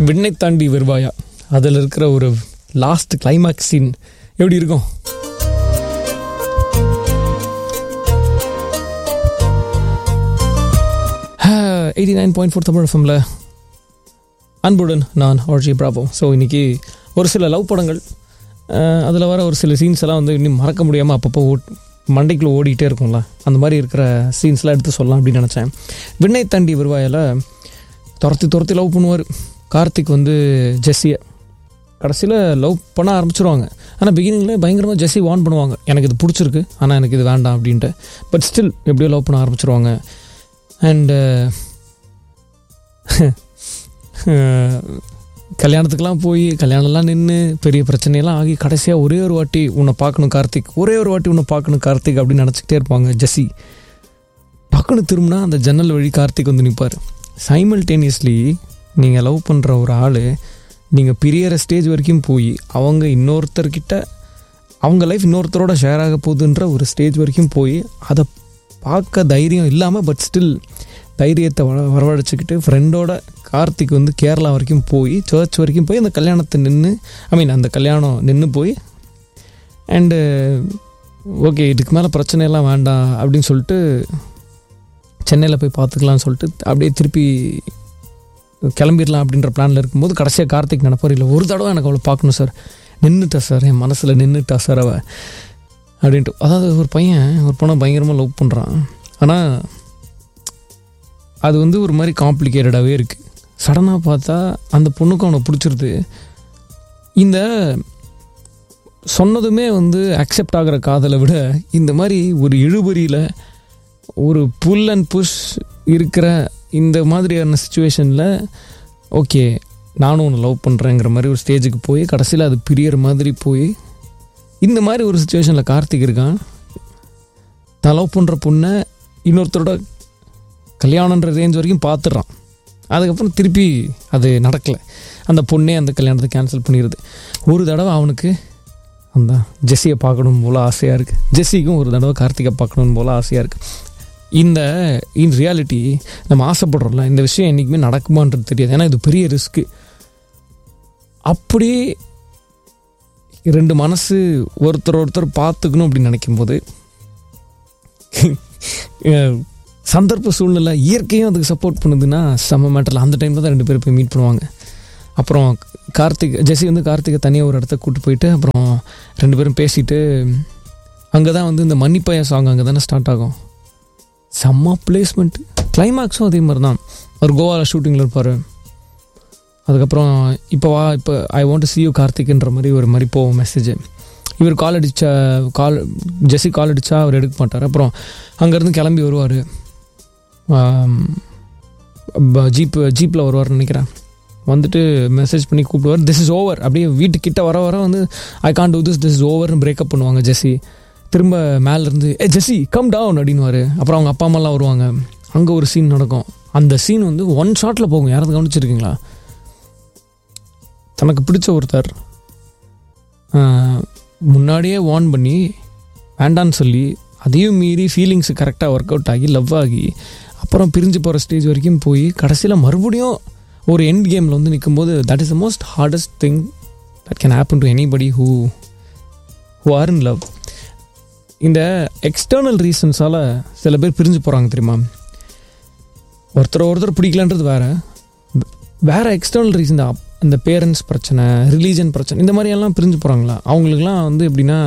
விண்ணை தாண்டி வருவாயா அதில் இருக்கிற ஒரு லாஸ்ட் கிளைமேக்ஸ் சீன் எப்படி இருக்கும் eighty nine point four Tamil எஃப்எம்ல அன்புடன் நான் ஆர்ஜி பிராபோ ஸோ இன்னைக்கு ஒரு சில லவ் படங்கள் அதில் வர ஒரு சில சீன்ஸ் எல்லாம் வந்து இன்னும் மறக்க முடியாமல் அப்பப்போ ஓட் மண்டைக்குள்ளே ஓடிக்கிட்டே இருக்கும்ல அந்த மாதிரி இருக்கிற சீன்ஸ்லாம் எடுத்து சொல்லலாம் அப்படின்னு நினச்சேன் விண்ணை தாண்டி வருவாயில் துரத்தி துரத்தி லவ் பண்ணுவார் கார்த்திக் வந்து ஜெஸ்ஸியை கடைசியில் லவ் பண்ண ஆரம்பிச்சிருவாங்க ஆனால் பிகினிங்கில் பயங்கரமாக ஜெஸ்ஸி வார்ன் பண்ணுவாங்க எனக்கு இது பிடிச்சிருக்கு ஆனால் எனக்கு இது வேண்டாம் அப்படின்ட்டு பட் ஸ்டில் எப்படியோ லவ் பண்ண ஆரம்பிச்சிருவாங்க அண்டு கல்யாணத்துக்கெலாம் போய் கல்யாணம்லாம் நின்று பெரிய பிரச்சனையெல்லாம் ஆகி கடைசியாக ஒரே ஒரு வாட்டி உன்னை பார்க்கணும் கார்த்திக் ஒரே ஒரு வாட்டி உன்னை பார்க்கணும் கார்த்திக் அப்படின்னு நினச்சிக்கிட்டே இருப்பாங்க ஜெஸ்ஸி டக்குன்னு திரும்பினா அந்த ஜன்னல் வழி கார்த்திக் வந்து நிற்பார் சைமல்டேனியஸ்லி நீங்கள் லவ் பண்ணுற ஒரு ஆள் நீங்கள் பிரியற ஸ்டேஜ் வரைக்கும் போய் அவங்க இன்னொருத்தர்கிட்ட அவங்க லைஃப் இன்னொருத்தரோட ஷேர் ஆக போகுதுன்ற ஒரு ஸ்டேஜ் வரைக்கும் போய் அதை பார்க்க தைரியம் இல்லாமல் பட் ஸ்டில் தைரியத்தை வர வரவழைச்சிக்கிட்டு ஃப்ரெண்டோட கார்த்திக் வந்து கேரளா வரைக்கும் போய் சர்ச் வரைக்கும் போய் அந்த கல்யாணத்தை நின்று ஐ மீன் அந்த கல்யாணம் நின்று போய் அண்டு ஓகே இதுக்கு மேலே பிரச்சனையெல்லாம் வேண்டாம் அப்படின்னு சொல்லிட்டு சென்னையில் போய் பார்த்துக்கலாம்னு சொல்லிட்டு அப்படியே திருப்பி கிளம்பிடலாம் அப்படின்ற பிளானில் இருக்கும்போது கடைசியாக கார்த்திக் நினப்பார் இல்லை ஒரு தடவை எனக்கு அவளை பார்க்கணும் சார் நின்றுட்டா சார் என் மனசில் நின்றுட்டா சார் அவள் அப்படின்ட்டு அதாவது ஒரு பையன் ஒரு பொண்ணை பயங்கரமாக லவ் பண்ணுறான் ஆனால் அது வந்து ஒரு மாதிரி காம்ப்ளிகேட்டடாகவே இருக்குது சடனாக பார்த்தா அந்த பொண்ணுக்கு அவனை பிடிச்சிருது இந்த சொன்னதுமே வந்து அக்செப்ட் ஆகிற காதலை விட இந்த மாதிரி ஒரு இழுபறியில் ஒரு புல் அண்ட் புஷ் இருக்கிற இந்த மாதிரியான சுச்சுவேஷனில் ஓகே நானும் ஒன்று லவ் பண்ணுறேங்கிற மாதிரி ஒரு ஸ்டேஜுக்கு போய் கடைசியில் அது பிரியற மாதிரி போய் இந்த மாதிரி ஒரு சுச்சுவேஷனில் கார்த்திக் இருக்கான் தான் லவ் பண்ணுற பொண்ணை இன்னொருத்தரோட கல்யாணன்ற ரேஞ்ச் வரைக்கும் பார்த்துட்றான் அதுக்கப்புறம் திருப்பி அது நடக்கலை அந்த பொண்ணே அந்த கல்யாணத்தை கேன்சல் பண்ணிடுது ஒரு தடவை அவனுக்கு அந்த ஜெஸ்ஸியை பார்க்கணும் போல் ஆசையாக இருக்குது ஜெஸ்ஸிக்கும் ஒரு தடவை கார்த்திகை பார்க்கணும் போல் ஆசையாக இருக்குது இந்த இன் ரியாலிட்டி நம்ம ஆசைப்படுறோம்ல இந்த விஷயம் என்றைக்குமே நடக்குமான்றது தெரியாது ஏன்னா இது பெரிய ரிஸ்க்கு அப்படியே ரெண்டு மனசு ஒருத்தர் ஒருத்தர் பார்த்துக்கணும் அப்படின்னு நினைக்கும்போது சந்தர்ப்ப சூழ்நிலை இயற்கையும் அதுக்கு சப்போர்ட் பண்ணுதுன்னா செம்ம மேட்டரில் அந்த டைமில் தான் ரெண்டு பேரும் போய் மீட் பண்ணுவாங்க அப்புறம் கார்த்திக் ஜெஸி வந்து கார்த்திகை தனியாக ஒரு இடத்த கூப்பிட்டு போயிட்டு அப்புறம் ரெண்டு பேரும் பேசிட்டு அங்கே தான் வந்து இந்த மன்னிப்பைய சாங் அங்கே தானே ஸ்டார்ட் ஆகும் செம்ம பிளேஸ்மெண்ட் கிளைமேக்ஸும் அதே மாதிரி தான் அவர் கோவாவில் ஷூட்டிங்கில் இருப்பார் அதுக்கப்புறம் இப்போ வா இப்போ ஐ வாண்ட் சி யூ கார்த்திக்ன்ற மாதிரி ஒரு மாதிரி போவோம் மெசேஜ் இவர் கால் அடித்தா கால் ஜெஸ்ஸி கால் அடித்தா அவர் எடுக்க மாட்டார் அப்புறம் அங்கேருந்து கிளம்பி வருவார் ஜீப் ஜீப்பில் வருவார்னு நினைக்கிறேன் வந்துட்டு மெசேஜ் பண்ணி கூப்பிடுவார் திஸ் இஸ் ஓவர் அப்படியே வீட்டுக்கிட்ட வர வர வந்து I can't do this this is ஓவர்னு பிரேக்கப் பண்ணுவாங்க ஜெஸ்ஸி திரும்ப மேலேருந்து ஏ ஜெஸ்ஸி கம் டவுன் அப்படின்வாரு அப்புறம் அவங்க அப்பா அம்மாலாம் வருவாங்க அங்கே ஒரு சீன் நடக்கும் அந்த சீன் வந்து ஒன் ஷாட்டில் போகும் யாராவது கவனிச்சிருக்கீங்களா தனக்கு பிடிச்ச ஒருத்தர் முன்னாடியே வார்ன் பண்ணி வேண்டான்னு சொல்லி அதையும் மீறி ஃபீலிங்ஸ் கரெக்டாக ஒர்க் அவுட் ஆகி லவ் ஆகி அப்புறம் பிரிஞ்சு போகிற ஸ்டேஜ் வரைக்கும் போய் கடைசியில் மறுபடியும் ஒரு எண்ட் கேமில் வந்து நிற்கும்போது that is the most hardest thing that can happen to anybody who who are in love இந்த எக்ஸ்டர்னல் ரீசன்ஸால் சில பேர் பிரிஞ்சு போகிறாங்க தெரியுமா ஒருத்தர் ஒருத்தர் பிடிக்கலன்றது வேறு வேறு எக்ஸ்டர்னல் ரீசன் தான் இந்த பேரண்ட்ஸ் பிரச்சனை ரிலீஜன் பிரச்சனை இந்த மாதிரியெல்லாம் பிரிஞ்சு போகிறாங்களா அவங்களுக்குலாம் வந்து எப்படின்னா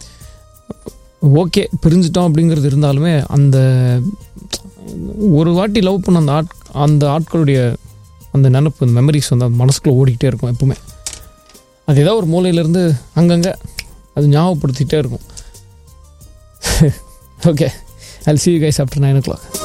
ஓகே பிரிஞ்சிட்டோம் அப்படிங்கிறது இருந்தாலுமே அந்த ஒரு வாட்டி லவ் பண்ண அந்த ஆட் அந்த ஆட்களுடைய அந்த நினப்பு அந்த மெமரிஸ் வந்து அந்த மனசுக்குள்ளே ஓடிக்கிட்டே இருக்கும் எப்பவுமே அது ஏதோ ஒரு மூலையிலேருந்து அங்கங்கே அது ஞாபகப்படுத்திகிட்டே இருக்கும் okay I see you guys after nine O clock